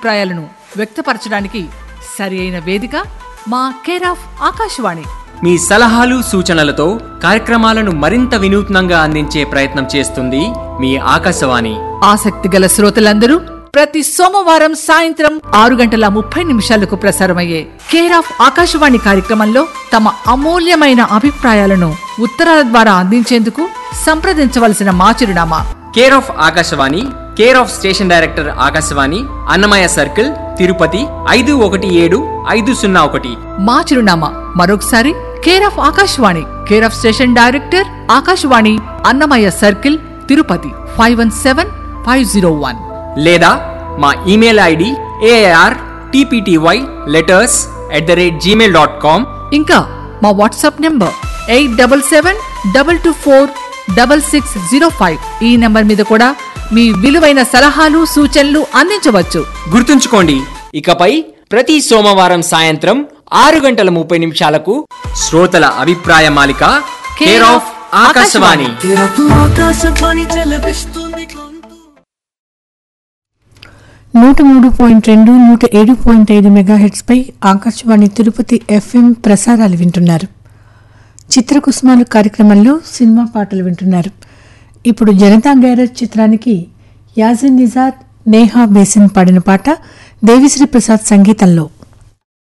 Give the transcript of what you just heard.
అభిప్రాయాలను వ్యక్తపరచడానికి సరి అయిన వేదిక మా కేర్ ఆఫ్ ఆకాశవాణి మీ సలహాలు సూచనలతో కార్యక్రమాలను మరింత వినూత్నంగా అందించే ప్రయత్నం చేస్తుంది మీ ఆకాశవాణి ఆసక్తి గల శ్రోతలందరూ ప్రతి సోమవారం సాయంత్రం ఆరు గంటల ముప్పై నిమిషాలకు ప్రసారమయ్యే కేర్ ఆఫ్ ఆకాశవాణి కార్యక్రమంలో తమ అమూల్యమైన అభిప్రాయాలను ఉత్తరాల ద్వారా అందించేందుకు సంప్రదించవలసిన మా చిరునామా care of Akashvani care of station director Akashvani Annamayya circle Tirupati ఐదు ఒకటి ఏడు ఐదు సున్నా ఒకటి మా చిరునామా మరొకసారి care of Akashvani care of station director Akashvani Annamayya circle Tirupati five one seven five zero one లేదా మా email ID AR TPTY letters at the rate Gmail dot com ఇంకా మా WhatsApp number eight double seven double two four double six zero five ఈ number మీద కూడా మీ విలువైన సలహాలు సూచనలు అందించవచ్చు గుర్తుంచుకోండి ఇకపై ప్రతి సోమవారం సాయంత్రం ఆరు గంటల ముప్పై నిమిషాలకు శ్రోతల అభిప్రాయ మాలిక కేర్ ఆఫ్ ఆకాశవాణి ఆకాశవాణి చెలపిస్తుంది గొంతు నూట మూడు పాయింట్ రెండు నూట ఏడు పాయింట్ ఐదు మెగాహెట్స్పై ఆకాశవాణి తిరుపతి ఎఫ్ఎం ప్రసారాలు వింటున్నారు చిత్రకుసుమాలు కార్యక్రమంలో సినిమా పాటలు వింటున్నారు ఇప్పుడు జనతా గ్యారేజ్ చిత్రానికి యాజిన్ నిజాద్ నేహా బేసిన్ పాడిన పాట దేవిశ్రీ ప్రసాద్ సంగీతంలో